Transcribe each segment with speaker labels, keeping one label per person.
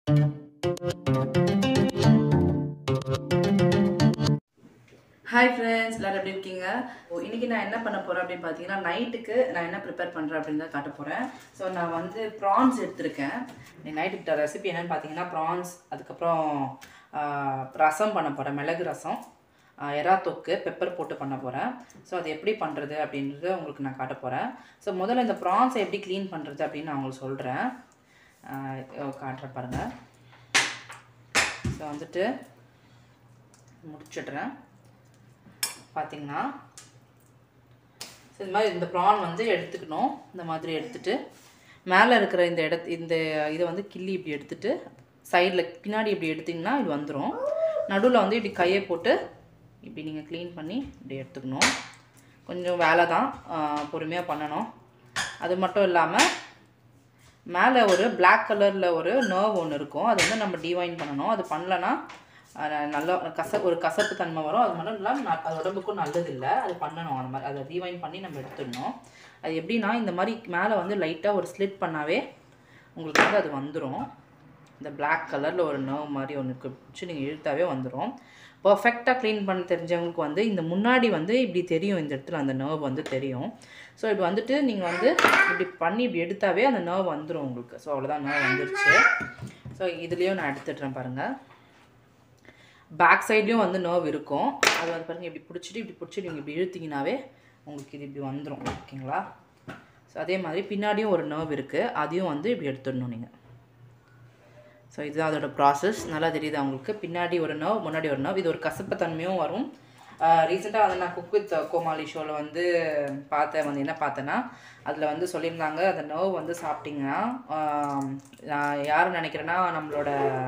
Speaker 1: Hi friends எல்லாரும் எப்படி இருக்கீங்க ஓ இன்றைக்கி நான் என்ன பண்ண போகிறேன் அப்படின்னு பார்த்தீங்கன்னா நைட்டுக்கு நான் என்ன ப்ரிப்பேர் பண்ணுறேன் அப்படின்னு தான் காட்ட போகிறேன் ஸோ நான் வந்து ப்ரான்ஸ் எடுத்திருக்கேன் நைட்டுக்கு ரெசிபி என்னன்னு பார்த்தீங்கன்னா ப்ரான்ஸ் அதுக்கப்புறம் ஆஹ், ரசம் பண்ண போகிறேன் மிளகு ரசம் ஆஹ், எறா தொக்கு பெப்பர் போட்டு பண்ண போகிறேன் ஸோ அது எப்படி பண்ணுறது அப்படின்றத உங்களுக்கு நான் காட்ட போகிறேன் ஸோ முதல்ல இந்த ப்ரான்ஸை எப்படி க்ளீன் பண்ணுறது அப்படின்னு நான் உங்களுக்கு சொல்கிறேன் காட்டுறேன் பாருங்கள் ஸோ வந்துட்டு முடிச்சிடுறேன் பார்த்தீங்கன்னா ஸோ இந்த மாதிரி இந்த ப்ரான் வந்து எடுத்துக்கணும் இந்த மாதிரி எடுத்துட்டு மேலே இருக்கிற இந்த இடத்து இந்த இதை வந்து கிள்ளி இப்படி எடுத்துட்டு சைடில் பின்னாடி இப்படி எடுத்திங்கன்னா இது வந்துடும் நடுவில் வந்து இப்படி கையை போட்டு இப்படி நீங்கள் க்ளீன் பண்ணி இப்படி எடுத்துக்கணும் கொஞ்சம் வேலை தான் பொறுமையாக பண்ணணும் அது மட்டும் இல்லாமல் மேலே ஒரு Black கலரில் ஒரு நர்வ் ஒன்று இருக்கும் அது வந்து நம்ம டிவைன் பண்ணணும் அது பண்ணலன்னா அஹ், நல்ல கச ஒரு கசப்பு தன்மை வரும் அது மட்டும் இல்லாமல் ந- அது உடம்புக்கும் நல்லது இல்லை அது பண்ணணும் அந்த மாதிரி அதை டிவைன் பண்ணி நம்ம எடுத்துடணும் அது எப்படின்னா இந்த மாதிரி மேலே வந்து லைட்டாக ஒரு ஸ்லிட் பண்ணாவே உங்களுக்கு வந்து அது வந்துடும் இந்த Black கலரில் ஒரு நர்வ் மாதிரி ஒன்று வச்சு நீங்கள் இழுத்தாவே வந்துடும் பர்ஃபெக்டாக க்ளீன் பண்ண தெரிஞ்சவங்களுக்கு வந்து இந்த முன்னாடி வந்து இப்படி தெரியும் இந்த இடத்துல அந்த நர்வ் வந்து தெரியும் ஸோ இப்படி வந்துட்டு நீங்கள் வந்து இப்படி பண்ணி இப்படி எடுத்தாவே அந்த நர்வ் வந்துடும் உங்களுக்கு ஸோ அவ்வளோதான் நர்வ் வந்துருச்சு ஸோ இதுலேயும் நான் எடுத்துடுறேன் பாருங்கள் பேக் சைட்லேயும் வந்து நர்வ் இருக்கும் அது வந்து பாருங்கள் இப்படி பிடிச்சிட்டு இப்படி பிடிச்சிட்டு நீங்கள் இப்படி இழுத்தீங்கனாவே உங்களுக்கு இது இப்படி வந்துடும் ஓகேங்களா ஸோ அதே மாதிரி பின்னாடியும் ஒரு நர்வ் இருக்குது அதையும் வந்து இப்படி எடுத்துடணும் நீங்கள் ஸோ இதுதான் அதோட ப்ராசஸ் நல்லா தெரியுது அவங்களுக்கு பின்னாடி ஒரு நர்வ் முன்னாடி ஒரு நர்வ் இது ஒரு கசப்பு தன்மையும் வரும் ரீசெண்டாக வந்து நான் குக் வித் கோமாளி ஷோவில் வந்து பார்த்தேன் வந்து என்ன பார்த்தேன்னா அதில் வந்து சொல்லியிருந்தாங்க அந்த நர்வ் வந்து சாப்பிட்டிங்கன்னா ஆஹ், நான் யார் நினைக்கிறேன்னா நம்மளோட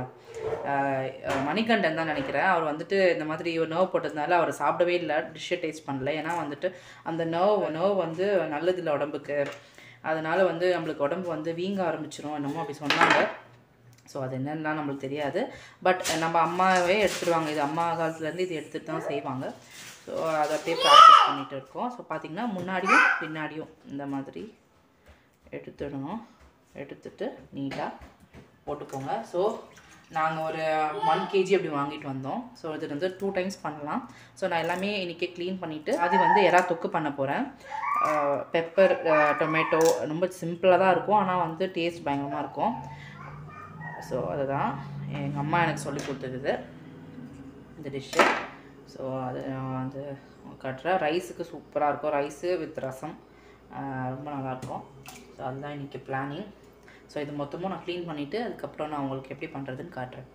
Speaker 1: ஆஹ், மணிகண்டன் தான் நினைக்கிறேன் அவர் வந்துட்டு இந்த மாதிரி ஒரு நர்வ் போட்டதுனால அவர் சாப்பிடவே இல்லை டிஷ்ஷை டேஸ்ட் பண்ணல ஏன்னா வந்துட்டு அந்த நர்வ் நர்வ் வந்து நல்லதில்லை உடம்புக்கு அதனால வந்து நம்மளுக்கு உடம்பு வந்து வீங்க ஆரம்பிச்சிரும் என்னமோ அப்படி சொன்னாங்க ஸோ அது என்னன்னா நம்மளுக்கு தெரியாது பட் நம்ம அம்மாவே எடுத்துருவாங்க இது அம்மா காலத்துலேருந்து இது எடுத்துட்டு தான் செய்வாங்க ஸோ அதை அப்படியே ப்ராக்டிஸ் பண்ணிட்டு இருக்கோம் ஸோ பார்த்தீங்கன்னா முன்னாடியும் பின்னாடியும் இந்த மாதிரி எடுத்துடணும் எடுத்துட்டு நீட்டாக போட்டுக்கோங்க ஸோ நாங்கள் ஒரு ஒன் கேஜி அப்படி வாங்கிட்டு வந்தோம் ஸோ இது வந்து டூ டைம்ஸ் பண்ணலாம் ஸோ நான் எல்லாமே இன்றைக்கி க்ளீன் பண்ணிவிட்டு அது வந்து எறா தொக்கு பண்ண போகிறேன் பெப்பர் டொமேட்டோ ரொம்ப சிம்பிளாக தான் இருக்கும் ஆனால் வந்து டேஸ்ட் பயங்கரமாக இருக்கும் ஸோ அதுதான் எங்கள் அம்மா எனக்கு சொல்லி கொடுத்தது இந்த டிஷ்ஷு ஸோ அது நான் வந்து காட்டுறேன் ரைஸுக்கு சூப்பராக இருக்கும் ரைஸு வித் ரசம் ஆஹ் ரொம்ப நல்லாயிருக்கும் ஸோ அதுதான் இன்றைக்கி பிளானிங் ஸோ இது மொத்தமும் நான் க்ளீன் பண்ணிவிட்டு அதுக்கப்புறம் நான் உங்களுக்கு எப்படி பண்ணுறதுன்னு காட்டுறேன்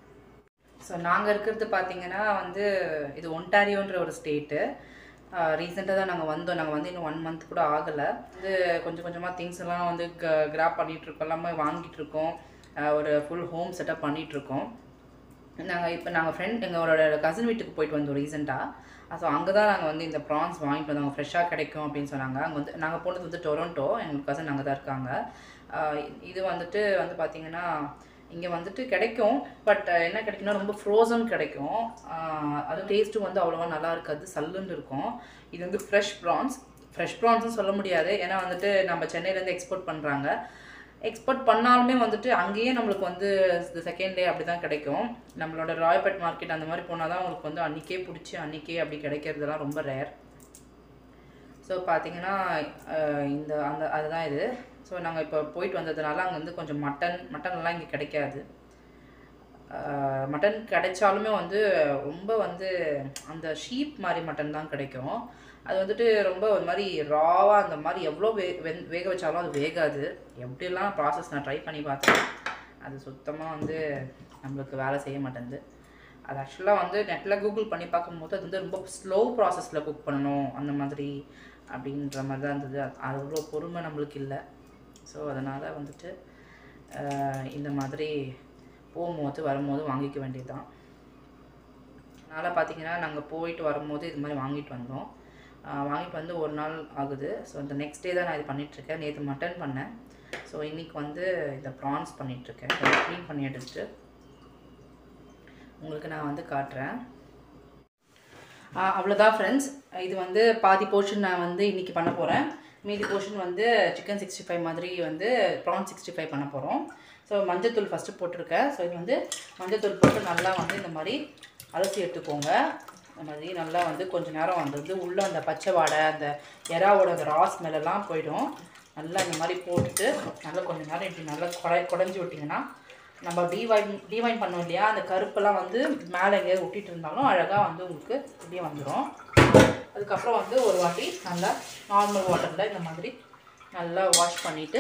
Speaker 1: ஸோ நாங்கள் இருக்கிறது பார்த்தீங்கன்னா வந்து இது ஒன்டாரியோன்ற ஒரு ஸ்டேட்டு ரீசெண்டாக தான் நாங்கள் வந்தோம் நாங்கள் வந்து இன்னும் ஒன் மந்த் கூட ஆகலை இது கொஞ்சம் கொஞ்சமாக திங்ஸ் எல்லாம் வந்து க கிராப் பண்ணிகிட்ருக்கோம் எல்லாமே வாங்கிட்டு இருக்கோம் ஆஹ் ஒரு ஃபுல் ஹோம் செட்டப் பண்ணிகிட்ருக்கோம் நாங்கள் இப்போ நாங்கள் ஃப்ரெண்ட் எங்களோட கசின் வீட்டுக்கு போயிட்டு வந்தோம் ரீசெண்டாக ஸோ அங்கே தான் நாங்கள் வந்து இந்த ப்ரான்ஸ் வாங்கிட்டு வந்தோம் ஃப்ரெஷ்ஷாக கிடைக்கும் அப்படின்னு சொன்னாங்க அங்கே வந்து நாங்கள் போனது வந்து டொரண்டோ எங்களுக்கு கசின் அங்கே தான் இருக்காங்க ஆஹ் இது வந்துட்டு வந்து பார்த்திங்கன்னா இங்கே வந்துட்டு கிடைக்கும் பட் என்ன கிடைக்கும்னா ரொம்ப ஃப்ரோசன் கிடைக்கும் ஆஹ் அது டேஸ்ட்டும் வந்து அவ்வளோவா நல்லா இருக்காது சல்லுன்னு இருக்கும் இது வந்து ஃப்ரெஷ் ப்ரான்ஸ் ஃப்ரெஷ் ப்ரான்ஸ்னு சொல்ல முடியாது ஏன்னா வந்துட்டு நம்ம சென்னையிலேருந்து எக்ஸ்போர்ட் பண்ணுறாங்க எக்ஸ்போர்ட் பண்ணாலுமே வந்துட்டு அங்கேயே நம்மளுக்கு வந்து செகண்ட் டே அப்படி தான் கிடைக்கும் நம்மளோட ராயப்பேட் மார்க்கெட் அந்த மாதிரி போனால் தான் உங்களுக்கு வந்து அன்றைக்கே பிடிச்சி அன்றைக்கே அப்படி கிடைக்கிறதுலாம் ரொம்ப ரேர் ஸோ பார்த்தீங்கன்னா அஹ் இந்த அந்த அதுதான் இது ஸோ நாங்கள் இப்போ போயிட்டு வந்ததுனால அங்கே வந்து கொஞ்சம் மட்டன் மட்டன்லாம் இங்கே கிடைக்காது அஹ் மட்டன் கிடைச்சாலுமே வந்து ரொம்ப வந்து அந்த ஷீப் மாதிரி மட்டன் தான் கிடைக்கும் அது வந்துட்டு ரொம்ப ஒரு மாதிரி ராவாக அந்த மாதிரி எவ்வளோ வே வெந் வேக வச்சாலும் அது வேகாது எப்படிலாம் ப்ராசஸ் நான் ட்ரை பண்ணி பார்த்தேன் அது சுத்தமாக வந்து நம்மளுக்கு வேலை செய்ய மாட்டேங்குது அது ஆக்சுவலாக வந்து நெட்டில் கூகுள் பண்ணி பார்க்கும்போது அது வந்து ரொம்ப ஸ்லோ ப்ராசஸில் குக் பண்ணணும் அந்த மாதிரி அப்படின்ற மாதிரி தான் இருந்தது அது அவ்வளோ பொறுமை நம்மளுக்கு இல்லை ஸோ அதனால் வந்துட்டு ஆஹ் இந்த மாதிரி போகும்போது வரும்போது வாங்கிக்க வேண்டியது தான் அதனால் பார்த்தீங்கன்னா நாங்கள் போயிட்டு வரும்போது இது மாதிரி வாங்கிட்டு வந்தோம் ஆஹ் வாங்கிட்டு வந்து ஒரு நாள் ஆகுது ஸோ இந்த நெக்ஸ்ட் டே தான் நான் இது பண்ணிகிட்ருக்கேன் நேற்று மட்டன் பண்ணேன் ஸோ இன்றைக்கி வந்து இந்த ப்ரான்ஸ் பண்ணிகிட்ருக்கேன் க்ளீன் பண்ணி எடுத்துட்டு உங்களுக்கு நான் வந்து காட்டுறேன் அவ்வளோதான் ஃப்ரெண்ட்ஸ் இது வந்து பாதி போர்ஷன் நான் வந்து இன்றைக்கி பண்ண போகிறேன் மீதி போர்ஷன் வந்து சிக்கன் சிக்ஸ்டி ஃபைவ் மாதிரி வந்து ப்ரான் சிக்ஸ்டி ஃபைவ் பண்ண போகிறோம் ஸோ மஞ்சத்தூள் ஃபஸ்ட்டு போட்டிருக்கேன் ஸோ இது வந்து மஞ்சத்தூள் போட்டு நல்லா வந்து இந்த மாதிரி அலசி எடுத்துக்கோங்க இந்த மாதிரி நல்லா வந்து கொஞ்ச நேரம் வந்து வந்து உள்ளே அந்த பச்சை வாடை அந்த எறாவோட அந்த ரா ஸ்மெல்லாம் போயிடும் நல்லா இந்த மாதிரி போட்டுட்டு நல்லா கொஞ்ச நேரம் இப்படி நல்லா குறை குடஞ்சி விட்டிங்கன்னா நம்ம டிவைன் டிவைன் பண்ணோம் இல்லையா அந்த கருப்பெல்லாம் வந்து மேலே எங்கேயாவது ஒட்டிட்டு இருந்தாலும் அழகாக வந்து உங்களுக்கு இப்படியே வந்துடும் அதுக்கப்புறம் வந்து ஒரு வாட்டி நல்லா நார்மல் வாட்டரில் இந்த மாதிரி நல்லா வாஷ் பண்ணிவிட்டு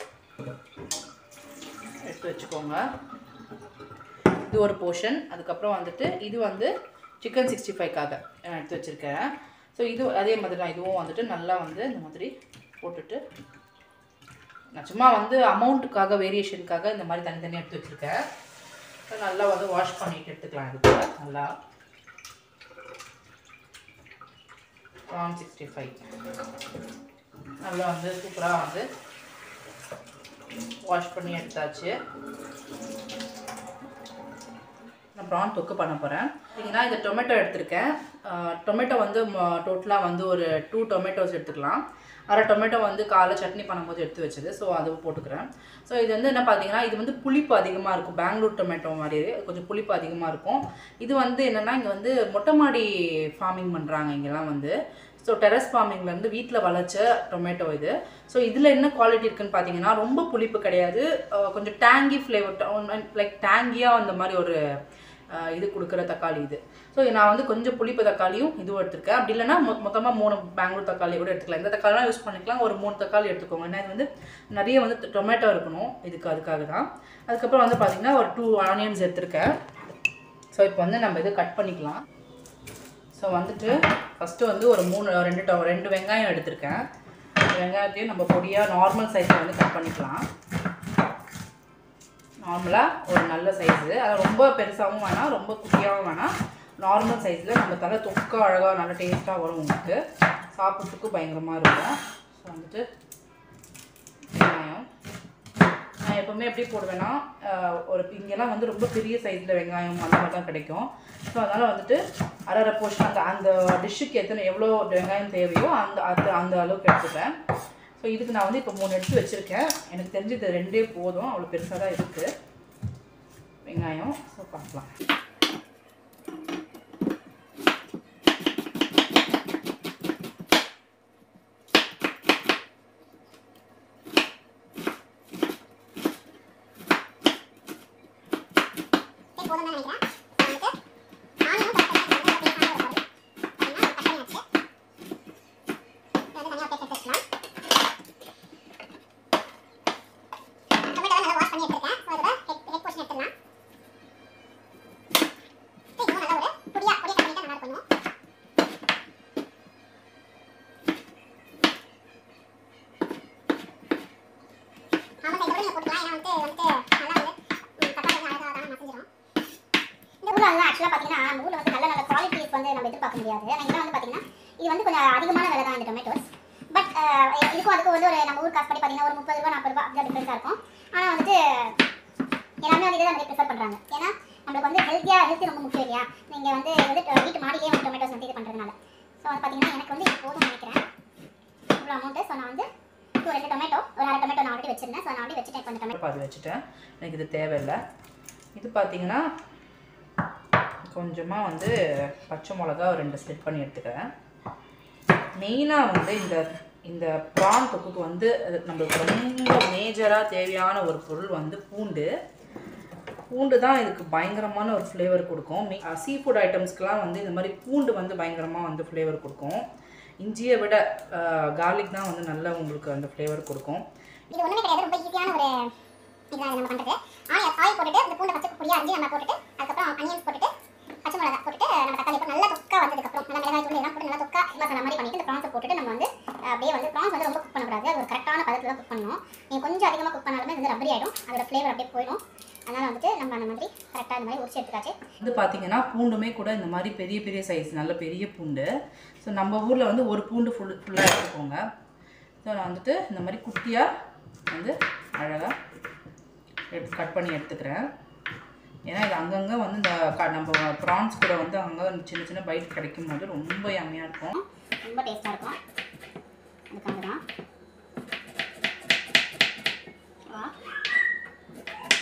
Speaker 1: எடுத்து வச்சுக்கோங்க இது ஒரு போர்ஷன் அதுக்கப்புறம் வந்துட்டு இது வந்து சிக்கன் சிக்ஸ்டி ஃபைவ்க்காக எடுத்து வச்சுருக்கேன் ஸோ இது அதே மாதிரி தான் இதுவும் வந்துட்டு நல்லா வந்து இந்த மாதிரி போட்டுட்டு நான் சும்மா வந்து அமௌண்ட்டுக்காக வேரியேஷனுக்காக இந்த மாதிரி தனித்தனியாக எடுத்து வச்சுருக்கேன் ஸோ நல்லா வந்து வாஷ் பண்ணிட்டு எடுத்துக்கலாம் இது கூட நல்லா ப்ரான் சிக்ஸ்டி ஃபைவ் நல்லா வந்து சூப்பராக வந்து வாஷ் பண்ணி எடுத்தாச்சு நான் ப்ரான் தொக்கு பண்ண போகிறேன் பார்த்தீங்கன்னா இந்த டொமேட்டோ எடுத்திருக்கேன் டொமேட்டோ வந்து டோட்டலாக வந்து ஒரு டூ டொமேட்டோஸ் எடுத்துக்கலாம் அரை டொமேட்டோ வந்து காலை சட்னி பண்ணும்போது எடுத்து வச்சது ஸோ அது போட்டுக்கிறேன் ஸோ இது வந்து என்ன பார்த்தீங்கன்னா இது வந்து புளிப்பு அதிகமாக இருக்கும் பெங்களூர் டொமேட்டோ மாதிரி கொஞ்சம் புளிப்பு அதிகமாக இருக்கும் இது வந்து என்னென்னா இங்கே வந்து மொட்டை மாடி ஃபார்மிங் பண்ணுறாங்க இங்கெல்லாம் வந்து ஸோ டெரஸ் ஃபார்மிங்லேருந்து வீட்டில் வளர்ச்ச டொமேட்டோ இது ஸோ இதில் என்ன குவாலிட்டி இருக்குன்னு பார்த்தீங்கன்னா ரொம்ப புளிப்பு கிடையாது அஹ் கொஞ்சம் டேங்கி ஃப்ளேவர் லைக் டேங்கியாக அந்த மாதிரி ஒரு அஹ் இது கொடுக்குற தக்காளி இது ஸோ நான் வந்து கொஞ்சம் புளிப்பு தக்காளியும் இதுவும் எடுத்திருக்கேன் அப்படி இல்லைன்னா மொ மொத்தமாக மூணு பெங்களூர் தக்காளி கூட எடுத்துக்கலாம் இந்த தக்காளிலாம் யூஸ் பண்ணிக்கலாம் ஒரு மூணு தக்காளி எடுத்துக்கோங்க ஏன்னா இது வந்து நிறைய வந்து டொமேட்டோ இருக்கணும் இதுக்கு அதுக்காக தான் அதுக்கப்புறம் வந்து பார்த்திங்கன்னா ஒரு டூ ஆனியன்ஸ் எடுத்திருக்கேன் ஸோ இப்போ வந்து நம்ம இதை கட் பண்ணிக்கலாம் ஸோ வந்துட்டு ஃபஸ்ட்டு வந்து ஒரு மூணு ரெண்டு டொ ரெண்டு வெங்காயம் எடுத்திருக்கேன் இந்த வெங்காயத்தையும் நம்ம பொடியாக நார்மல் சைஸில் வந்து கட் பண்ணிக்கலாம் நார்மலாக ஒரு நல்ல சைஸு அது ரொம்ப பெருசாகவும் வேணாம் ரொம்ப குட்டியாகவும் வேணாம் நார்மல் சைஸில் நம்ம தலை தொக்கா அழகாக நல்லா டேஸ்ட்டாக வரும் உங்களுக்கு சாப்பிட்றதுக்கு பயங்கரமாக இருக்கும் ஸோ வந்துட்டு வெங்காயம் நான் எப்போவுமே எப்படி போடுவேன்னா ஆஹ், ஒரு இங்கெல்லாம் வந்து ரொம்ப பெரிய சைஸில் வெங்காயம் அந்த மாதிரி தான் கிடைக்கும் ஸோ அதனால் வந்துட்டு அரை அரை போர்ஷன் அந்த அந்த டிஷ்ஷுக்கு எத்தனை எவ்வளோ வெங்காயம் தேவையோ அந்த அந்த அந்த அளவுக்கு எடுத்துப்பேன் ஸோ இதுக்கு நான் வந்து இப்போ மூணு எடுத்து வச்சுருக்கேன் எனக்கு தெரிஞ்சு இது ரெண்டே போதும் அவ்வளோ பெருசாக தான் இருக்குது வெங்காயம் ஸோ பார்க்கலாம்
Speaker 2: போதும்னு நினைக்கிறேன் வந்துட்டு ஆனியனும் கட் பண்ணி வச்சிருக்கேன். ரொம்ப பேசான ஒரு பொருள். பார்த்தீங்கன்னா கட் பண்ணி வச்சு. இது வந்து தனியாக பேக் எடுத்து வச்சுக்கலாம். டொமேட்டோவை நல்லா வாஷ் பண்ணி எடுத்திருக்கேன். ஸோ இதோட ஹெட் ஹெட் போர்ஷன் எடுத்துக்கலாம். இதுவும் நல்ல ஒரு பொடியா பொடியா கட் பண்ணிட்டா நல்லா இருக்கும் ஆமா சார் இதோட நீங்க போட்டுக்கலாம் ஏன்னா வந்துட்டு வந்துட்டு நல்லா வந்து ம், தக்காளி வந்து அழகாக தான் மசிஞ்சிடும் இந்த ஊர்ல வந்து ஆக்சுவலாக பார்த்தீங்கன்னா நம்ம ஊர்ல வந்து நல்ல நல்ல குவாலிட்டிஸ் வந்து நம்ம எதிர்பார்க்க முடியாது ஏன்னா இங்கே வந்து பார்த்தீங்கன்னா இது வந்து கொஞ்சம் அதிகமான விலை தான் இந்த டொமேட்டோஸ் பட் இதுக்கும் அதுக்கும் வந்து ஒரு நம்ம ஊர் காசு படி பார்த்தீங்கன்னா ஒரு முப்பது ரூபா நாற்பது ரூபா அப்படி டிஃப்ரென்ஸாக இருக்கும் ஆனால் வந்துட்டு எல்லாமே வந்து இதை தான் நிறைய ப்ரிஃபர் பண்ணுறாங்க ஏன்னா நம்மளுக்கு வந்து ஹெல்த்தியாக ஹெல்த்தி ரொம்ப முக்கியம் இல்லையா நீங்கள் வந்து இது வந்து ட- வீட்டு மாடியிலே வந்து டொமேட்டோஸ் வந்து இது பண்ணுறதுனால ஸோ வந்து பார்த்தீங்கன்னா எனக்கு வந்து இது போதும்னு நினைக்கிறேன் இவ்வளோ அமௌண்ட்டு ஸோ நான் வந்து ஒரு ரெண்டு டொமேட்டோ ஒரு அரை டொமேட்டோ நான் ஆல்ரெடி வச்சிருந்தேன் ஸோ நான் ஆல்ரெடி வச்சுட்டேன் இப்போ இந்த டொமேட்டோ
Speaker 1: பாதி வச்சுட்டேன் எனக்கு இது தேவையில்லை இது பார்த்தீங்கன்னா கொஞ்சமாக வந்து பச்சை மிளகா ஒரு ரெண்டு ஸ்லிட் பண்ணி எடுத்துக்கிறேன் மெயினாக வந்து இந்த இந்த ப்ரான் தொக்குக்கு வந்து அது நம்மளுக்கு ரொம்ப மேஜராக தேவையான ஒரு பொருள் வந்து பூண்டு பூண்டு தான் இதுக்கு பயங்கரமான ஒரு ஃப்ளேவர் கொடுக்கும் சீ ஃபுட் ஐட்டம்ஸ்க்கெலாம் வந்து இந்த மாதிரி பூண்டு வந்து பயங்கரமாக வந்து ஃப்ளேவர் கொடுக்கும் இஞ்சியை விட கார்லிக் தான் வந்து நல்லா உங்களுக்கு அந்த ஃப்ளேவர் கொடுக்கும்
Speaker 2: இது ஒண்ணுமே கிடையாது ரொம்ப ஈஸியான ஒரு இதுதான் இது நம்ம பண்றது ஆனியன் ஆயில் போட்டுட்டு இந்த பூண்டை பச்சை பொடியா அரிஞ்சு நம்ம போட்டுட்டு அதுக்கப்புறம் அனியன்ஸ் போட்டுட்டு பச்சை மிளகா போட்டுட்டு நம்ம தக்காளி போட்டு நல்லா தொக்கா வந்ததுக்கு அப்புறம் நல்லா மிளகாய் தூள் எல்லாம் போட்டு நல்லா தொக்கா மசாலா மாதிரி பண்ணிட்டு இந்த ப்ரான்ஸை போட்டுட்டு நம்ம வந்து அஹ், அப்படியே வந்து ப்ரான்ஸ் வந்து ரொம்ப குக் பண்ணக்கூடாது அது ஒரு கரெக்டான பதத்தில் தான் குக் பண்ணணும் நீங்கள் கொஞ்சம் அதிகமாக குக் பண்ணாலுமே இது வந்து ரப்பரி ஆயிடும் அதோட ஃப்ளேவர் அப்படியே போயிடும் அதனால வந்துட்டு நம்ம அந்த மாதிரி கரெக்டாக இந்த மாதிரி உரிச்சு எடுத்துக்காச்சு
Speaker 1: வந்து பார்த்தீங்கன்னா பூண்டுமே கூட இந்த மாதிரி பெரிய பெரிய சைஸ் நல்ல பெரிய பூண்டு ஸோ நம்ம ஊரில் வந்து ஒரு பூண்டு ஃபுல் ஃபுல்லாக எடுத்துக்கோங்க ஸோ நான் வந்துட்டு இந்த மாதிரி குட்டியாக வந்து அழகாக எடுத்து கட் பண்ணி எடுத்துக்கிறேன் ஏன்னா இது அங்கங்கே வந்து இந்த க- நம்ம ப்ரான்ஸ் கூட வந்து அங்கே சின்ன சின்ன பைட் கிடைக்கும் போது ரொம்ப யம்மியாக இருக்கும்
Speaker 2: ரொம்ப டேஸ்ட்டாக இருக்கும் அதுக்காக தான் ஆ.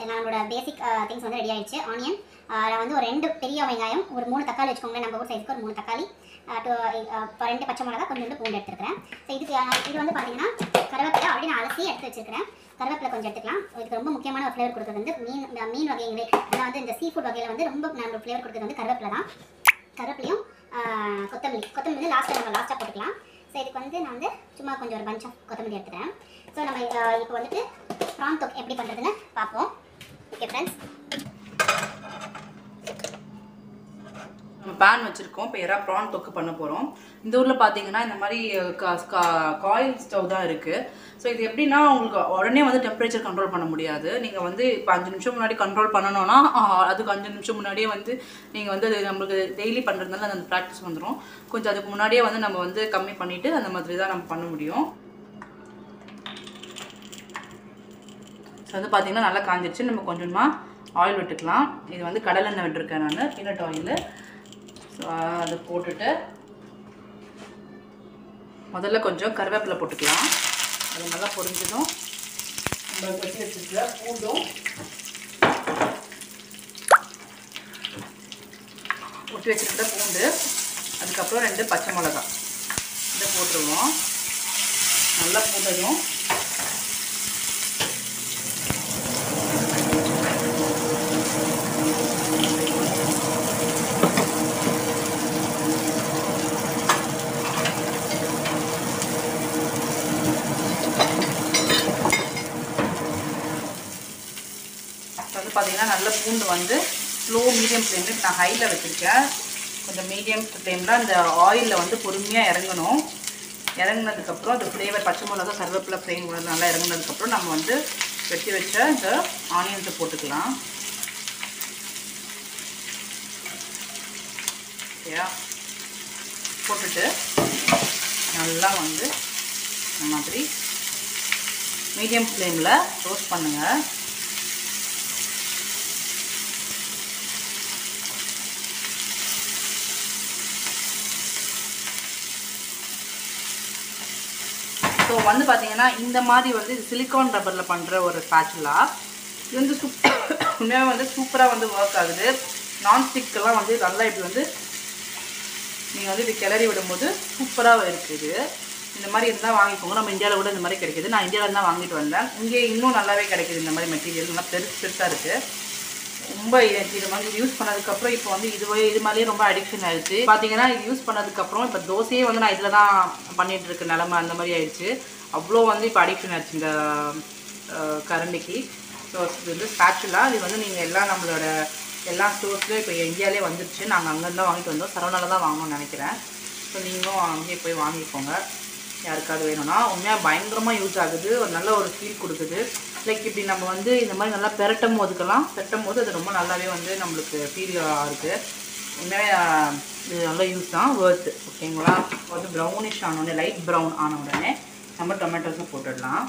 Speaker 2: நம்மளோட பேசிக் திங்ஸ் வந்து ரெடி ஆயிடுச்சு ஆனியன் நான் வந்து ஒரு ரெண்டு பெரிய வெங்காயம் ஒரு மூணு தக்காளி வச்சுக்கோங்களேன் நம்ம ஊர் சைஸ்க்கு ஒரு மூணு தக்காளி ஆஹ் to- ஆஹ் இப்போ ரெண்டு பச்சை மிளகா கொஞ்சோண்டு பூண்டு எடுத்துருக்கிறேன் ஸோ இதுக்கு ஆஹ் இது வந்து பார்த்தீங்கன்னா கருவேப்பிலை ஆல்ரெடி நான் அலசி எடுத்து வச்சிருக்கிறேன் கருவேப்பிலை கொஞ்சம் எடுத்துக்கலாம் இதுக்கு ரொம்ப முக்கியமான ஒரு ஃப்ளேவர் கொடுக்குறது வந்து மீன் இந்த மீன் வகைகளே அதான் வந்து இந்த சீ ஃபுட் வகையில் வந்து ரொம்ப நம்ம ஃப்ளேவர் கொடுக்குறது வந்து கருவேப்பிலை தான் கருவேப்பிலையும் ஆஹ் கொத்தமல்லி கொத்தமல்லி வந்து லாஸ்ட்டாக நம்ம லாஸ்ட்டாக போட்டுக்கலாம் ஸோ இதுக்கு வந்து நான் வந்து சும்மா கொஞ்சம் ஒரு பஞ்ச் ஆஃப் கொத்தமல்லி எடுத்துக்கிறேன் ஸோ நம்ம ஆஹ் இப்போ வந்துட்டு ப்ரான் தொக் எப்படி பண்ணுறதுன்னு பார்ப்போம் ஓகே ஃப்ரெண்ட்ஸ்
Speaker 1: நம்ம பேன் வச்சுருக்கோம் இப்போ எறா ப்ரான் தொக்கு பண்ண போகிறோம் இந்த ஊரில் பார்த்தீங்கன்னா இந்த மாதிரி காயில் ஸ்டவ் தான் இருக்குது ஸோ இது எப்படின்னா உங்களுக்கு உடனே வந்து டெம்பரேச்சர் கண்ட்ரோல் பண்ண முடியாது நீங்கள் வந்து இப்போ அஞ்சு நிமிஷம் முன்னாடி கண்ட்ரோல் பண்ணணும்னா ஆஹ், அதுக்கு அஞ்சு நிமிஷம் முன்னாடியே வந்து நீங்கள் வந்து அது நம்மளுக்கு டெய்லி பண்ணுறதுனால அந்த ப்ராக்டிஸ் வந்துடும் கொஞ்சம் அதுக்கு முன்னாடியே வந்து நம்ம வந்து கம்மி பண்ணிவிட்டு அந்த மாதிரி தான் நம்ம பண்ண முடியும் ஸோ வந்து பார்த்தீங்கன்னா நல்லா காஞ்சிருச்சு நம்ம கொஞ்சமாக ஆயில் விட்டுக்கலாம் இது வந்து கடலெண்ணெய் விட்டுருக்கேன் நான் பீனட் ஆயில் ஸோ அதை போட்டுட்டு முதல்ல கொஞ்சம் கருவேப்பிலை போட்டுக்கலாம் அது நல்லா பொரிஞ்சதும் நம்ம கொட்டி வச்சுருக்கிற பூண்டும் கொட்டி வச்சுருக்கிற பூண்டு அதுக்கப்புறம் ரெண்டு பச்சை மிளகா இதை போட்டுருவோம் நல்லா பூண்டையும் இப்போ வந்து பார்த்தீங்கன்னா நல்ல பூண்டு வந்து ஸ்லோ மீடியம் ஃப்ளேமில் நான் ஹையில் வச்சுருக்கேன் கொஞ்சம் மீடியம் ஃப்ளேமில் அந்த ஆயிலில் வந்து பொறுமையாக இறங்கணும் இறங்குனதுக்கப்புறம் அந்த ஃப்ளேவர் பச்சை மிளகா கருவேப்பிலை ஃப்ளேம் நல்லா இறங்குனதுக்கப்புறம் நம்ம வந்து வெட்டி வச்ச இந்த ஆனியன்ஸை போட்டுக்கலாம் ஓகேயா போட்டுட்டு நல்லா வந்து இந்த மாதிரி மீடியம் ஃப்ளேமில் ரோஸ்ட் பண்ணுங்கள் ஸோ வந்து பார்த்தீங்கன்னா இந்த மாதிரி வந்து இது சிலிக்கான் ரப்பரில் பண்ணுற ஒரு ஸ்பேச்சுலா இது வந்து சூப்பர் உண்மையாக வந்து சூப்பராக வந்து ஒர்க் ஆகுது நான்ஸ்டிக்கெல்லாம் வந்து நல்லா இப்படி வந்து நீங்கள் வந்து இப்படி கிளறி விடும்போது சூப்பராக இருக்குது இந்த மாதிரி இருந்தால் வாங்கிக்கோங்க நம்ம இந்தியாவில் கூட இந்த மாதிரி கிடைக்குது நான் இந்தியாவில் தான் வாங்கிட்டு வந்தேன் இங்கே இன்னும் நல்லாவே கிடைக்குது இந்த மாதிரி மெட்டீரியல் நல்லா பெருசு பெருசாக இருக்குது ரொம்ப எனக்கு இது மாதிரி யூஸ் பண்ணதுக்கப்புறம் இப்போ வந்து இதுவே இது மாதிரியே ரொம்ப அடிக்ஷன் ஆயிடுச்சு பார்த்தீங்கன்னா இது யூஸ் பண்ணதுக்கப்புறம் இப்போ தோசையே வந்து நான் இதில் தான் பண்ணிட்டு இருக்க நிலமை அந்த மாதிரி ஆயிடுச்சு அவ்வளோ வந்து இப்போ அடிக்ஷன் ஆயிடுச்சு இந்த அஹ், கரண்டிக்கு ஸோ இது வந்து ஸ்பேச்சுலா இது வந்து நீங்கள் எல்லாம் நம்மளோட எல்லா ஸ்டோர்ஸ்லையும் இப்போ இந்தியாவிலே வந்துருச்சு நாங்கள் அங்கேருந்து தான் வாங்கிட்டு வந்தோம் சரவணால தான் வாங்கணும்னு நினைக்கிறேன் ஸோ நீங்களும் அங்கேயே போய் வாங்கிக்கோங்க யாருக்காவது வேணும்னா உண்மையாக பயங்கரமாக யூஸ் ஆகுது ஒரு நல்ல ஒரு ஃபீல் கொடுக்குது லைக் இப்படி நம்ம வந்து இந்த மாதிரி நல்லா பெரட்டும் போதுக்கெல்லாம் பெரட்டும் போது அது ரொம்ப நல்லாவே வந்து நம்மளுக்கு ஃபீல் இருக்குது உண்மையாகவே ஆஹ், இது நல்ல யூஸ் தான் வேர்த்து ஓகேங்களா இப்போ வந்து ப்ரௌனிஷ் ஆன உடனே லைட் ப்ரௌன் ஆன உடனே நம்ம டொமேட்டோஸும் போட்டுடலாம்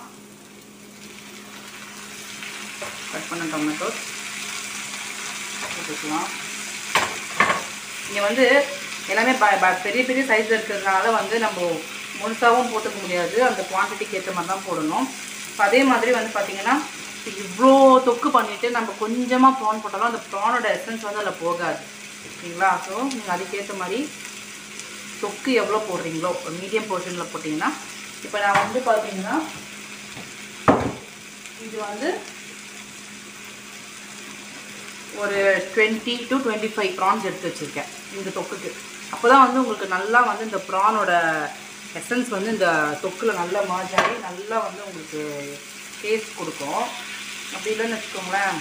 Speaker 1: கட் பண்ண டொமேட்டோஸ் போட்டுக்கலாம் இங்கே வந்து எல்லாமே ப- ப- பெரிய பெரிய சைஸ் இருக்கிறதுனால வந்து நம்ம முழுசாகவும் போட்டுக்க முடியாது அந்த குவான்டிட்டிக்கு ஏற்ற மாதிரி தான் போடணும் இப்போ அதே மாதிரி வந்து பார்த்தீங்கன்னா இவ்வளோ தொக்கு பண்ணிவிட்டு நம்ம கொஞ்சமாக ப்ரான் போட்டாலும் அந்த ப்ரானோட எசன்ஸ் வந்து அதில் போகாது ஓகேங்களா ஸோ நீங்கள் அதுக்கேற்ற மாதிரி தொக்கு எவ்வளோ போடுறீங்களோ மீடியம் போர்ஷனில் போட்டிங்கன்னா இப்போ நான் வந்து பார்த்தீங்கன்னா இது வந்து ஒரு twenty to twenty five prawns எடுத்து வச்சுருக்கேன் இந்த தொக்குக்கு அப்போ தான் வந்து உங்களுக்கு நல்லா வந்து இந்த ப்ரானோட எசன்ஸ் வந்து இந்த தொக்கில் நல்லா merge ஆகி நல்லா வந்து உங்களுக்கு டேஸ்ட் கொடுக்கும் அப்படி இல்லைன்னு வச்சுக்கோங்களேன்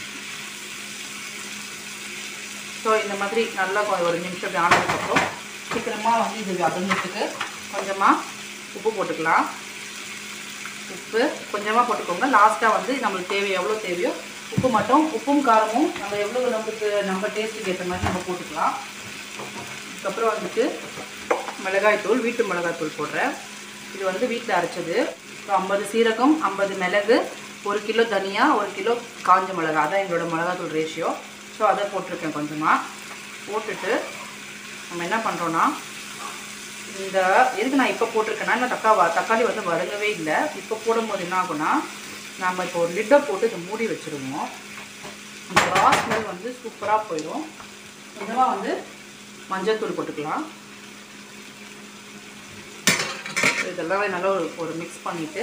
Speaker 1: ஸோ இந்த மாதிரி நல்லா கொ- ஒரு நிமிஷம் இப்படி ஆனதுக்கப்புறம் சீக்கிரமாக வந்து இது வதங்கிறதுக்கு கொஞ்சமாக உப்பு போட்டுக்கலாம் உப்பு கொஞ்சமாக போட்டுக்கோங்க லாஸ்ட்டாக வந்து நம்மளுக்கு தேவை எவ்வளோ தேவையோ உப்பு மட்டும் உப்பும் காரமும் நம்ம எவ்வளோ நம்மளுக்கு நம்ம டேஸ்ட்டுக்கு ஏற்ற மாதிரி நம்ம போட்டுக்கலாம் அதுக்கப்புறம் வந்துட்டு மிளகாய்த்தூள் வீட்டு மிளகாய்த்தூள் போடுறேன் இது வந்து வீட்டில் அரைச்சது ஸோ ஐம்பது சீரகம் ஐம்பது மிளகு ஒரு கிலோ தனியா ஒரு கிலோ காஞ்ச மிளகா அதான் எங்களோட மிளகாத்தூள் ரேஷியோ ஸோ அதை போட்டிருக்கேன் கொஞ்சமாக போட்டுட்டு நம்ம என்ன பண்ணுறோன்னா இந்த எதுக்கு நான் இப்போ போட்டிருக்கேன்னா இன்னும் தக்கா தக்காளி வந்து வதங்கவே இல்லை இப்போ போடும்போது என்ன ஆகும்னா நம்ம இப்போ ஒரு லிட்டை போட்டு இதை மூடி வச்சுருவோம் அந்த ரா ஸ்மெல் வந்து சூப்பராக போயிடும் கொஞ்சமாக வந்து மஞ்சள் தூள் போட்டுக்கலாம் இதெல்லாம் நல்லா ஒரு ஒரு மிக்ஸ் பண்ணிவிட்டு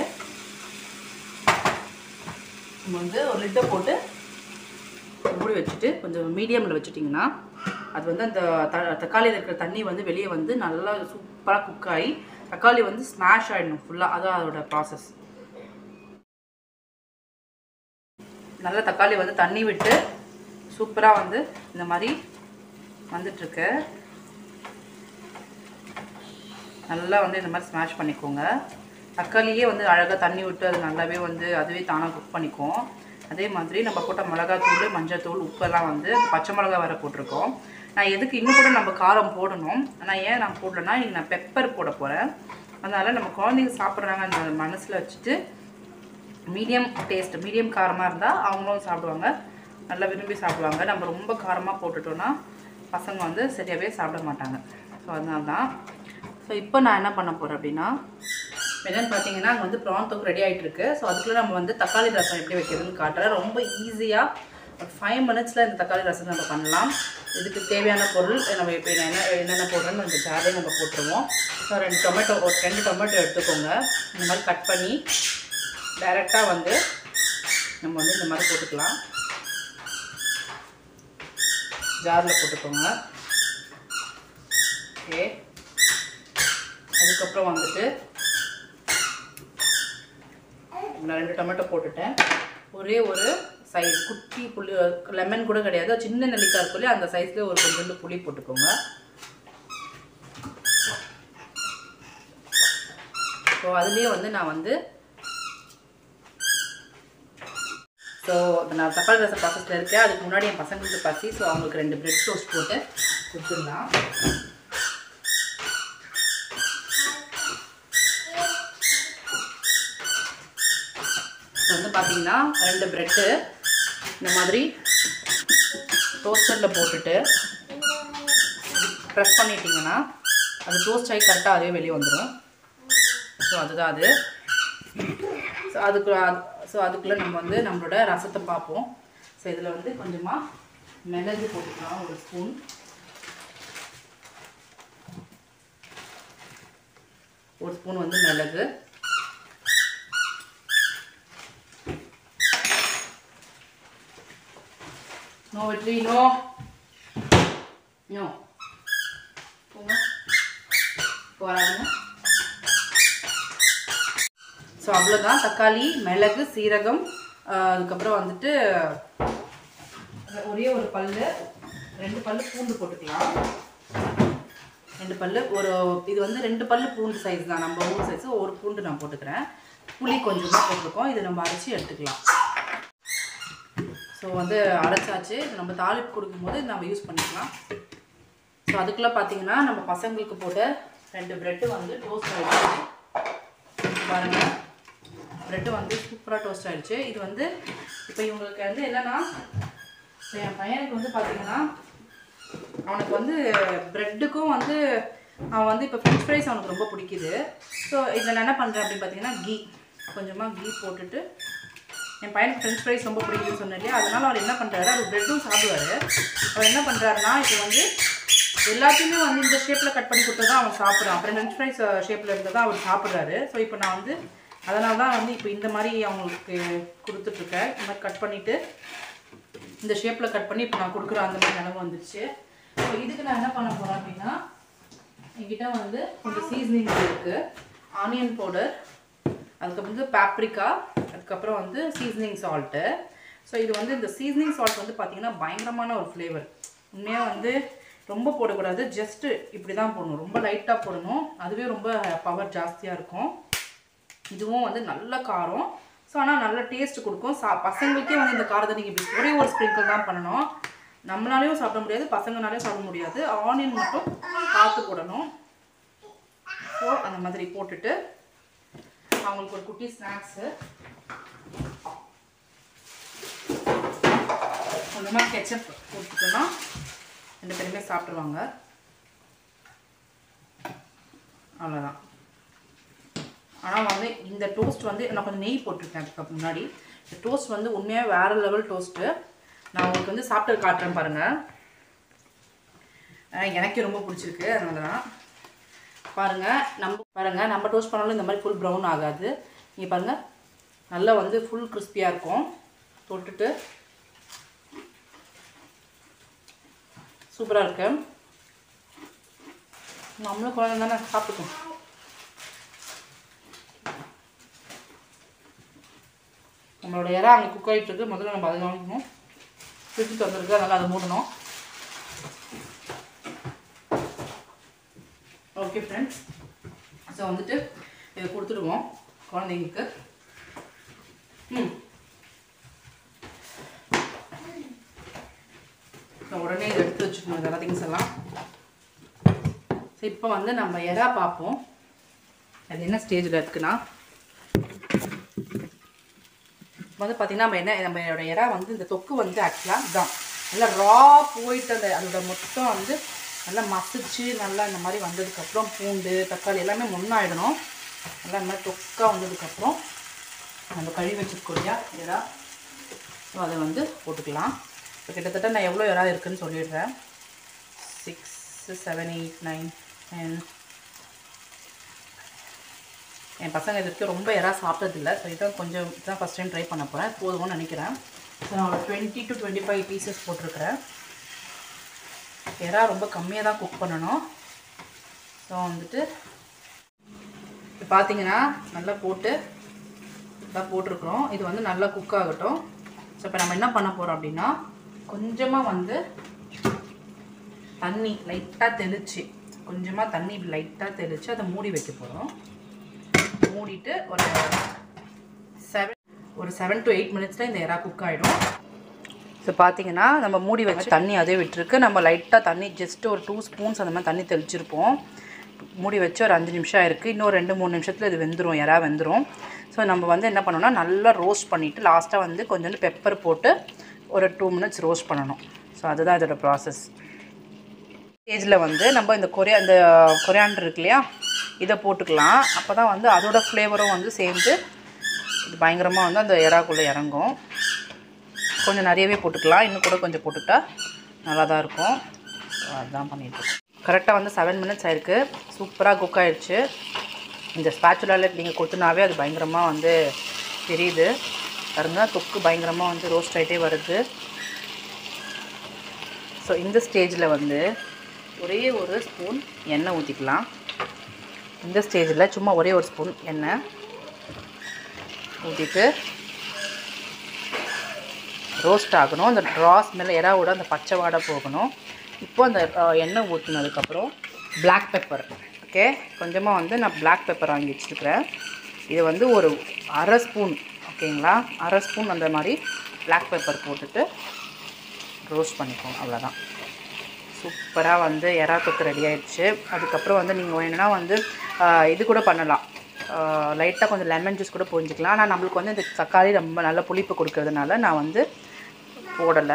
Speaker 1: நம்ம வந்து ஒரு லிட்டை போட்டு மூடி வச்சுட்டு கொஞ்சம் மீடியமில் வச்சுட்டிங்கன்னா அது வந்து அந்த த தக்காளியில் இருக்கிற தண்ணி வந்து வெளியே வந்து நல்லா சூப்பராக குக் ஆகி தக்காளி வந்து ஸ்மாஷ் ஆகிடணும் ஃபுல்லாக அதான் அதோட ப்ராசஸ் நல்லா தக்காளி வந்து தண்ணி விட்டு சூப்பராக வந்து இந்த மாதிரி வந்துட்டுருக்கு நல்லா வந்து இந்த மாதிரி ஸ்மாஷ் பண்ணிக்கோங்க தக்காளியே வந்து அழகாக தண்ணி விட்டு அது நல்லாவே வந்து அதுவே தானாக குக் பண்ணிக்கும் அதே மாதிரி நம்ம போட்ட மிளகாத்தூள் மஞ்சள்தூள் உப்பெல்லாம் வந்து பச்சை மிளகா வேறு போட்டிருக்கோம் நான் எதுக்கு இன்னும் கூட நம்ம காரம் போடணும் ஆனால் ஏன் நான் போடலன்னா இன்னைக்கு நான் பெப்பர் போட போகிறேன் அதனால் நம்ம குழந்தைங்க சாப்பிட்றாங்க அந்த மனசில் வச்சுட்டு மீடியம் டேஸ்ட் மீடியம் காரமாக இருந்தால் அவங்களும் சாப்பிடுவாங்க நல்லா விரும்பி சாப்பிடுவாங்க நம்ம ரொம்ப காரமாக போட்டுட்டோன்னா பசங்க வந்து சரியாகவே சாப்பிட மாட்டாங்க ஸோ அதனால தான் ஸோ இப்போ நான் என்ன பண்ண போகிறேன் அப்படின்னா என்னென்னு பார்த்தீங்கன்னா அங்கே வந்து ப்ரான் தொக்கு ரெடி ஆகிட்டு இருக்கு ஸோ அதுக்குள்ளே நம்ம வந்து தக்காளி ரசம் எப்படி வைக்கிறதுன்னு காட்டுறேன் ரொம்ப ஈஸியாக ஒரு ஃபைவ் மினிட்ஸில் இந்த தக்காளி ரசம் நம்ம பண்ணலாம் இதுக்கு தேவையான பொருள் நம்ம இப்போ என்ன என்னென்ன போடுறோன்னு அந்த ஜாரையும் நம்ம போட்டுருவோம் ஸோ ரெண்டு டொமேட்டோ ஒரு ரெண்டு டொமேட்டோ எடுத்துக்கோங்க இந்த மாதிரி கட் பண்ணி டைரெக்டாக வந்து நம்ம வந்து இந்த மாதிரி போட்டுக்கலாம் ஜாரில் போட்டுக்கோங்க ஓகே அதுக்கப்புறம் வந்துட்டு நான் ரெண்டு டொமேட்டோ போட்டுட்டேன் ஒரே ஒரு சைஸ் குட்டி புளி லெமன் கூட கிடையாது சின்ன நெல்லிக்காய் இருக்குள்ளே அந்த சைஸ்லேயே ஒரு கொஞ்சோண்டு புளி போட்டுக்கோங்க ஸோ அதுலேயே வந்து நான் வந்து ஸோ நான் தக்காளி ரசம் ப்ராசஸில் இருக்கேன் அதுக்கு முன்னாடி என் பசங்களுக்கு பசி ஸோ அவங்களுக்கு ரெண்டு பிரெட் டோஸ்ட் போட்டு கொடுத்துடலாம் இப்போ வந்து பார்த்தீங்கன்னா ரெண்டு ப்ரெட்டு இந்த மாதிரி டோஸ்டரில் போட்டுட்டு ப்ரெஸ் பண்ணிட்டீங்கன்னா அது டோஸ்ட் ஆகி கரெக்டாக அதே வெளியே வந்துடும் ஸோ அதுதான் அது ஸோ அதுக்கு ஸோ அதுக்குள்ளே நம்ம வந்து நம்மளோட ரசத்தை பார்ப்போம் ஸோ இதில் வந்து கொஞ்சமாக மிளகு போட்டுக்கலாம் ஒரு ஸ்பூன் ஒரு ஸ்பூன் வந்து மிளகு நோ வெற்றி நோ நோ போங்க போராடுங்க ஸோ அவ்வளோதான் தக்காளி மிளகு சீரகம் ஆஹ் அதுக்கப்புறம் வந்துட்டு ஒரே ஒரு பல்லு ரெண்டு பல்லு பூண்டு போட்டுக்கலாம் ரெண்டு பல்லு ஒரு இது வந்து ரெண்டு பல்லு பூண்டு சைஸ் தான் நம்ம ஊர் சைஸ் ஒரு பூண்டு நான் போட்டுக்கிறேன் புளி கொஞ்சமாக போட்டிருக்கோம் இதை நம்ம அரைச்சி எடுத்துக்கலாம் ஸோ வந்து அரைச்சாச்சு இது நம்ம தாளிப்பு கொடுக்கும்போது இதை நம்ம யூஸ் பண்ணிக்கலாம் ஸோ அதுக்குள்ளே பார்த்தீங்கன்னா நம்ம பசங்களுக்கு போட்ட ரெண்டு ப்ரெட்டு வந்து டோஸ்ட் ஆகிடுச்சு பாருங்கள் ப்ரெட்டு வந்து சூப்பராக டோஸ்ட் ஆகிடுச்சு இது வந்து இப்போ இவங்களுக்கு வந்து என்னென்னா இப்போ என் பையனுக்கு வந்து பார்த்தீங்கன்னா அவனுக்கு வந்து ப்ரெட்டுக்கும் வந்து அவன் வந்து இப்போ ஃப்ரெஞ்ச் ஃப்ரைஸ் அவனுக்கு ரொம்ப பிடிக்குது ஸோ இதில் நான் என்ன பண்ணுறேன் அப்படின்னு பார்த்தீங்கன்னா கீ கொஞ்சமாக கீ போட்டுட்டு என் பையனுக்கு ஃப்ரெஞ்ச் ஃப்ரைஸ் ரொம்ப பிடிக்குதுன்னு சொன்னேன் இல்லையா அதனால அவர் என்ன பண்ணுறாரு அவர் ப்ரெட்டும் சாப்பிடுவார் அவர் என்ன பண்ணுறாருன்னா இப்போ வந்து எல்லாத்தையுமே வந்து இந்த ஷேப்பில் கட் பண்ணி கொடுத்தா தான் அவன் சாப்பிட்றான் அப்புறம் ஃப்ரெஞ்ச் ஃப்ரைஸ் ஷேப்பில் இருந்தால் தான் அவர் சாப்பிட்றாரு ஸோ இப்போ நான் வந்து அதனால தான் வந்து இப்போ இந்த மாதிரி அவங்களுக்கு கொடுத்துட்ருக்கேன் இந்த மாதிரி கட் பண்ணிவிட்டு இந்த ஷேப்பில் கட் பண்ணி இப்போ நான் கொடுக்குற அந்த மாதிரி நிலவு வந்துருச்சு ஸோ இதுக்கு நான் என்ன பண்ண போகிறேன் அப்படின்னா என்கிட்ட வந்து கொஞ்சம் சீசனிங் இருக்குது ஆனியன் பவுடர் அதுக்கப்புறம் வந்து பேப்ரிக்கா அதுக்கப்புறம் வந்து சீசனிங் சால்ட்டு ஸோ இது வந்து இந்த சீசனிங் சால்ட் வந்து பார்த்திங்கன்னா பயங்கரமான ஒரு ஃப்ளேவர் உண்மையாக வந்து ரொம்ப போடக்கூடாது ஜஸ்ட்டு இப்படி தான் போடணும் ரொம்ப லைட்டாக போடணும் அதுவே ரொம்ப பவர் ஜாஸ்தியாக இருக்கும் இதுவும் வந்து நல்ல காரம் ஸோ ஆனால் நல்ல டேஸ்ட் கொடுக்கும் சா பசங்களுக்கே வந்து இந்த காரத்தை நீங்கள் இப்படி ஒரே ஒரு ஸ்ப்ரிங்கிள் தான் பண்ணணும் நம்மளாலையும் சாப்பிட முடியாது பசங்கனாலையும் சாப்பிட முடியாது ஆனியன் மட்டும் பார்த்து போடணும் ஸோ அந்த மாதிரி போட்டுட்டு அவங்களுக்கு ஒரு குட்டி ஸ்நாக்ஸு கொஞ்சமாக கெச்சப் போட்டுட்டோன்னா ரெண்டு பேருமே சாப்பிட்ருவாங்க அவ்வளோதான் ஆனால் வந்து இந்த டோஸ்ட் வந்து நான் கொஞ்சம் நெய் போட்டிருக்கேன் அதுக்கு முன்னாடி இந்த டோஸ்ட் வந்து உண்மையாக வேறு லெவல் டோஸ்ட்டு நான் உங்களுக்கு வந்து சாப்பிட்டு காட்டுறேன் பாருங்கள் எனக்கு ரொம்ப பிடிச்சிருக்கு அதனால தான் பாருங்கள் நம்ம பாருங்கள் நம்ம டோஸ்ட் பண்ணாலும் இந்த மாதிரி ஃபுல் ப்ரௌன் ஆகாது நீங்கள் பாருங்கள் நல்லா வந்து ஃபுல் கிறிஸ்பியாக இருக்கும் தொட்டுட்டு சூப்பராக இருக்கு நம்மளும் குழந்தை தானே சாப்பிட்டுக்கோம் நம்மளோட இறா அங்கே குக் ஆகிட்டு இருக்கு முதல்ல நம்ம அதை வாங்கணும் ஃப்ரிட்ஜுக்கு வந்திருக்கு அதனால் அதை மூடணும் ஓகே ஃப்ரெண்ட்ஸ் ஸோ வந்துட்டு இதை கொடுத்துடுவோம் குழந்தைங்களுக்கு ம் ஸோ உடனே இதை எடுத்து வச்சுக்கணும் இதெல்லாம் திங்ஸ் எல்லாம் ஸோ இப்போ வந்து நம்ம எறா பார்ப்போம் அது என்ன ஸ்டேஜில் இருக்குன்னா வந்து பார்த்திங்கன்னா நம்ம என்ன நம்மளோட இறா வந்து இந்த தொக்கு வந்து ஆக்சுவலாக இதுதான் நல்லா ரா போயிட்டு அந்த அதோட மொத்தம் வந்து நல்லா மசிச்சு நல்லா இந்த மாதிரி வந்ததுக்கப்புறம் பூண்டு தக்காளி எல்லாமே முன்னாயிடணும் நல்லா இந்த மாதிரி தொக்கா வந்ததுக்கப்புறம் நம்ம கழுவி வச்சிருக்கோம் இல்லையா இறா ஸோ அதை வந்து போட்டுக்கலாம் இப்போ கிட்டத்தட்ட நான் எவ்வளோ இறா இருக்குன்னு சொல்லிடுறேன் six seven eight nine ten என் பசங்க இது வரைக்கும் ரொம்ப இறா சாப்பிட்டதில்ல ஸோ இதான் கொஞ்சம் தான் ஃபஸ்ட் டைம் ட்ரை பண்ண போகிறேன் போதும்னு நினைக்கிறேன் ஸோ நான் ஒரு twenty to twenty five pieces போட்டிருக்கிறேன் இறா ரொம்ப கம்மியாக தான் குக் பண்ணணும் ஸோ வந்துட்டு இப்போ பார்த்தீங்கன்னா நல்லா போட்டு இதாக போட்டிருக்கிறோம் இது வந்து நல்லா குக் ஆகட்டும் ஸோ இப்போ நம்ம என்ன பண்ண போகிறோம் அப்படின்னா கொஞ்சமாக வந்து தண்ணி லைட்டாக தெளிச்சு கொஞ்சமாக தண்ணி லைட்டாக தெளித்து அதை மூடி வைக்க போகிறோம் மூடிட்டு ஒரு செவன் ஒரு செவன் டு எயிட் மினிட்ஸில் இந்த எறா குக் ஆகிடும் ஸோ பார்த்தீங்கன்னா நம்ம மூடி வச்சு தண்ணி அதே விட்டுருக்கு நம்ம லைட்டாக தண்ணி ஜஸ்ட் ஒரு டூ ஸ்பூன்ஸ் அந்த மாதிரி தண்ணி தெளிச்சிருப்போம் மூடி வச்சு ஒரு அஞ்சு நிமிஷம் இருக்குது இன்னும் ரெண்டு மூணு நிமிஷத்தில் இது வெந்துடும் எறா வெந்துடும் ஸோ நம்ம வந்து என்ன பண்ணணும்னா நல்லா ரோஸ்ட் பண்ணிவிட்டு லாஸ்ட்டாக வந்து கொஞ்சோண்டு பெப்பர் போட்டு ஒரு டூ மினிட்ஸ் ரோஸ்ட் பண்ணணும் ஸோ அதுதான் இதோட ப்ராசஸ் ஸ்டேஜில் வந்து நம்ம இந்த கொரியா இந்த கொரியாண்டர் இருக்கு இல்லையா இதை போட்டுக்கலாம் அப்போ தான் வந்து அதோட ஃப்ளேவரும் வந்து சேர்ந்து இது பயங்கரமாக வந்து அந்த எறாக்குள்ளே இறங்கும் கொஞ்சம் நிறையவே போட்டுக்கலாம் இன்னும் கூட கொஞ்சம் போட்டுட்டா நல்லா தான் இருக்கும் ஸோ அதுதான் பண்ணிட்டுருக்கோம் கரெக்டாக வந்து செவன் மினிட்ஸ் ஆயிருக்கு சூப்பராக குக் ஆயிடுச்சு இந்த ஸ்பேச்சுலாவில் நீங்கள் கொத்துனாவே அது பயங்கரமாக வந்து தெரியுது பாருங்க தொக்கு பயங்கரமாக வந்து ரோஸ்ட் ஆகிட்டே வருது ஸோ இந்த ஸ்டேஜில் வந்து ஒரே ஒரு ஸ்பூன் எண்ணெய் ஊற்றிக்கலாம் இந்த ஸ்டேஜில் சும்மா ஒரே ஒரு ஸ்பூன் எண்ணெய் ஊற்றிட்டு ரோஸ்ட் ஆகணும் அந்த ரா ஸ்மெல் எறாவோட அந்த பச்சை வாடை போகணும் இப்போ அந்த அஹ், எண்ணெய் ஊற்றினதுக்கப்புறம் Black பெப்பர் ஓகே கொஞ்சமாக வந்து நான் Black பெப்பர் வாங்கி வச்சுருக்கிறேன் இது வந்து ஒரு அரை ஸ்பூன் ஓகேங்களா அரை ஸ்பூன் அந்த மாதிரி Black பெப்பர் போட்டுட்டு ரோஸ்ட் பண்ணிக்கோங்க அவ்வளோதான் சூப்பராக வந்து எறா தொக்கு ரெடி ஆயிடுச்சு அதுக்கப்புறம் வந்து நீங்கள் வேணும்னா வந்து ஆஹ், இது கூட பண்ணலாம் லைட்டாக கொஞ்சம் லெமன் ஜூஸ் கூட புரிஞ்சிக்கலாம் ஆனால் நம்மளுக்கு வந்து இந்த தக்காளி ரொம்ப நல்ல புளிப்பு கொடுக்கறதுனால நான் வந்து போடலை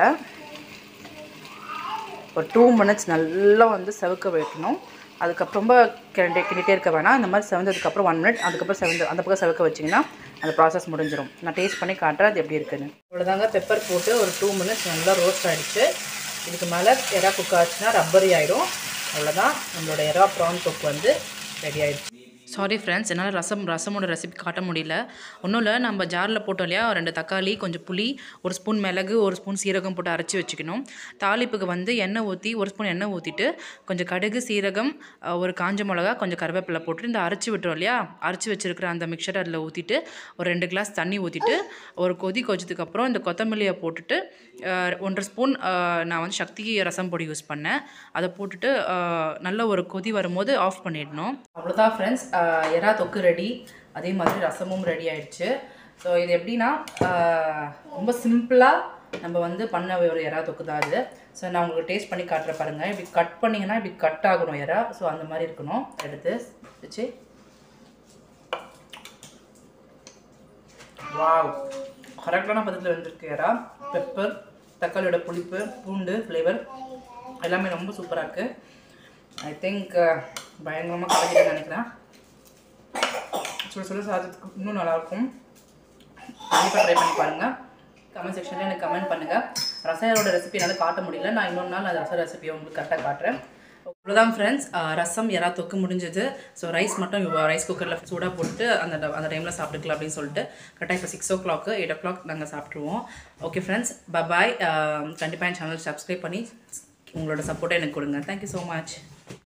Speaker 1: ஒரு டூ மினிட்ஸ் நல்லா வந்து செவக்க வைக்கணும் அதுக்கப்புறம் ரொம்ப கிண்டி கிண்டிகிட்டே இருக்க வேணாம் இந்த மாதிரி செவந்ததுக்கப்புறம் ஒன் மினிட் அதுக்கப்புறம் செவந்து அந்த பக்கம் செவக்க வச்சிங்கன்னா அந்த ப்ராசஸ் முடிஞ்சிடும் நான் டேஸ்ட் பண்ணி காட்டுறேன் அது எப்படி இருக்குன்னு இவ்வளோதாங்க பெப்பர் போட்டு ஒரு டூ மினிட்ஸ் நல்லா ரோஸ்ட் ஆகிடுச்சு இதுக்கு மேலே எறா குக் ஆச்சுன்னா ரப்பரி ஆகிடும் அவ்வளோதான் நம்மளோட எறா ப்ரான் தொக்கு வந்து ரெடி ஆயிடுச்சு சாரி ஃப்ரெண்ட்ஸ் என்னால் ரசம் ரசமோட ரெசிபி காட்ட முடியல ஒன்றும் இல்லை நம்ம ஜாரில் போட்டோம் இல்லையா ரெண்டு தக்காளி கொஞ்சம் புளி ஒரு ஸ்பூன் மிளகு ஒரு ஸ்பூன் சீரகம் போட்டு அரைச்சி வச்சுக்கணும் தாளிப்புக்கு வந்து எண்ணெய் ஊற்றி ஒரு ஸ்பூன் எண்ணெய் ஊற்றிட்டு கொஞ்சம் கடுகு சீரகம் அஹ், ஒரு காஞ்ச மிளகா கொஞ்சம் கருவேப்பிலை போட்டு இந்த அரைச்சி விட்டுறோம் இல்லையா அரைச்சி வச்சிருக்கிற அந்த மிக்சர் அதில் ஊற்றிட்டு ஒரு ரெண்டு கிளாஸ் தண்ணி ஊற்றிட்டு ஒரு கொதி கொதிச்சதுக்கு அப்புறம் இந்த கொத்தமல்லியை போட்டுட்டு அஹ், ஒன்றரை ஸ்பூன் அஹ், நான் வந்து சக்தி ரசம் பொடி யூஸ் பண்ணேன் அதை போட்டுட்டு அஹ், நல்ல ஒரு கொதி வரும்போது ஆஃப் பண்ணிடணும் அவ்வளோதான் ஃப்ரெண்ட்ஸ் எறா தொக்கு ரெடி அதே மாதிரி ரசமும் ரெடி ஆயிடுச்சு ஸோ இது எப்படின்னா அஹ், ரொம்ப சிம்பிளாக நம்ம வந்து பண்ண ஒரு எறா தொக்கு தான் அது ஸோ நான் உங்களுக்கு டேஸ்ட் பண்ணி காட்டுற பாருங்க இப்படி கட் பண்ணிங்கன்னா இப்படி கட் ஆகணும் எறா ஸோ அந்த மாதிரி இருக்கணும் எடுத்து வச்சு வாவ் கரெக்டான பதத்தில் வந்திருக்கு எறா பெப்பர் தக்காளியோட புளிப்பு பூண்டு ஃப்ளேவர் எல்லாமே ரொம்ப சூப்பராக இருக்குது ஐ திங்க் பயங்கரமாக கலக்கிட்டேன்னு நினைக்கிறேன் சுட சுட சாதத்துக்கு இன்னும் நல்லாயிருக்கும் கண்டிப்பாக ட்ரை பண்ணி பாருங்கள் கமெண்ட் செக்ஷனில் எனக்கு கமெண்ட் பண்ணுங்கள் ரசையோட ரெசிபி என்னால் காட்ட முடியல நான் இன்னொரு நாள் அந்த ரசம் ரெசிபியை உங்களுக்கு கரெக்டாக காட்டுறேன் அவ்வளோதான் ஃப்ரெண்ட்ஸ் ரசம் எறா தொக்கு முடிஞ்சது ஸோ ரைஸ் மட்டும் ரைஸ் குக்கரில் சூடாக போட்டு அந்த ட- அந்த டைமில் சாப்பிட்டுக்கலாம் அப்படின்னு சொல்லிட்டு கரெக்டாக இப்போ six o'clock eight o'clock நாங்கள் சாப்பிட்ருவோம் ஓகே ஃப்ரெண்ட்ஸ் பபாய் கண்டிப்பாக என் சேனல் சப்ஸ்கிரைப் பண்ணி உங்களோட சப்போர்ட்டை எனக்கு கொடுங்க தேங்க்யூ ஸோ மச்